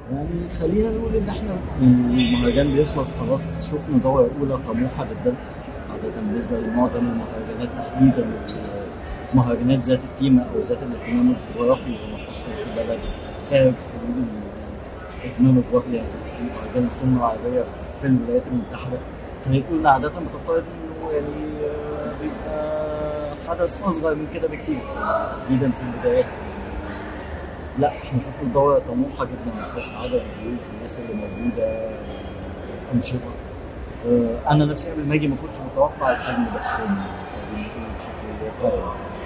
يعني خلينا نقول ان احنا المهرجان بيخلص خلاص شفنا دورة اولى طموحة جدا عادة بالنسبة للنوع ده من المهرجانات تحديدا مهرجانات ذات القيمة او ذات الاهتمام الجغرافي لما بتحصل في بلد خارج حدود الاهتمام الجغرافي يعني مهرجان السينما العربية في الولايات المتحدة خلينا نقول عادة بتفترض انه يعني آه، بيبقى حدث اصغر من كده بكتير تحديدا في البدايات لا احنا شفنا دورة طموحة جدا من كاس عدد الضيوف الناس اللي موجودة أنشطة آه، أنا نفسي قبل ما أجي ما كنتش متوقع الحجم ده يعني خلينا نقول بشكل واقعي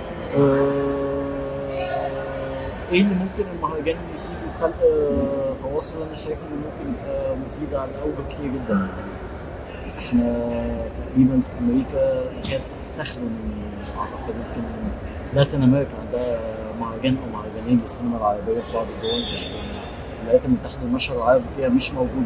آه، إيه اللي ممكن المهرجان يفيد وخلق آه، تواصل أنا شايف إنه ممكن يبقى مفيد على أوجه كتير جدا احنا تقريبا في أمريكا كانت تخلو من أعتقد ممكن لاتين أمريكا عندها مهرجان او مهرجانين للسينما العربيه في بعض الدول بس الولايات المتحده المشهد العربي فيها مش موجود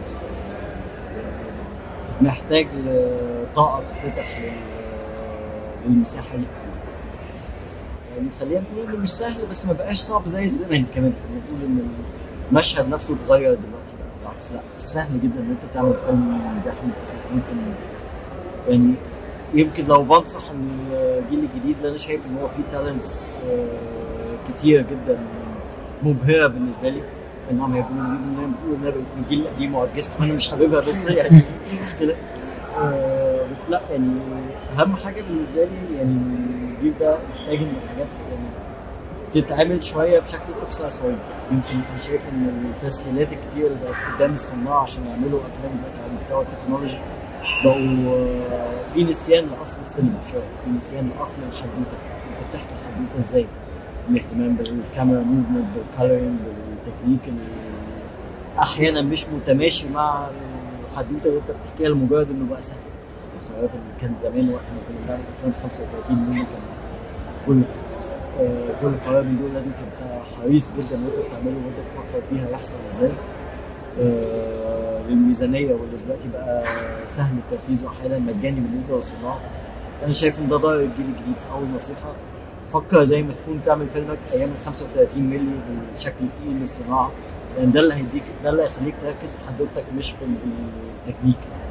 محتاج لطاقه تفتح لل- للمساحه دي يعني خلينا نقول انه مش سهل بس ما بقاش صعب زي زمان كمان خلينا نقول ان المشهد نفسه اتغير دلوقتي لا بالعكس لا سهل جدا ان انت تعمل فيلم بيحمل اسمك ممكن يعني يمكن لو بنصح الجيل الجديد اللي انا شايف ان هو فيه تالنتس كتير جدا مبهره بالنسبه لي انهم هيكونوا جديد ان انا بتقول ان انا بقيت من الجيل القديم وعجزت فانا مش حاببها بس يعني مش مشكله آه، بس لا يعني اهم حاجه بالنسبه لي يعني الجيل ده محتاج ان الحاجات يعني تتعمل شويه بشكل اكثر صعوبه يمكن انا شايف ان التسهيلات الكتير اللي بقت قدام الصناع عشان يعملوا افلام دلوقتي على مستوى التكنولوجي بقوا آه، في نسيان لاصل السينما شويه في نسيان لاصل الحدوته انت بتحكي الحدوته ازاي الاهتمام بالكاميرا موفمنت بالكالرنج بالتكنيك اللي احيانا مش متماشي مع الحدوته اللي انت بتحكيها لمجرد انه بقى سهل الخيارات اللي كان زمان واحنا كنا بنعمل افلام 35 مللي كان كل آه، كل قرار من دول لازم تبقى حريص جدا وانت بتعمله وانت بتفكر فيها يحصل ازاي آه، للميزانيه واللي دلوقتي بقى سهل التنفيذ واحيانا مجاني بالنسبه للصناع انا شايف ان ده ضرر الجيل الجديد في اول نصيحه فكر زي ما تكون تعمل فيلمك ايام ال 35 مللي بالشكل التقيل للصناعه لان ده اللي هيديك ده اللي هيخليك تركز في حدوتك مش في التكنيك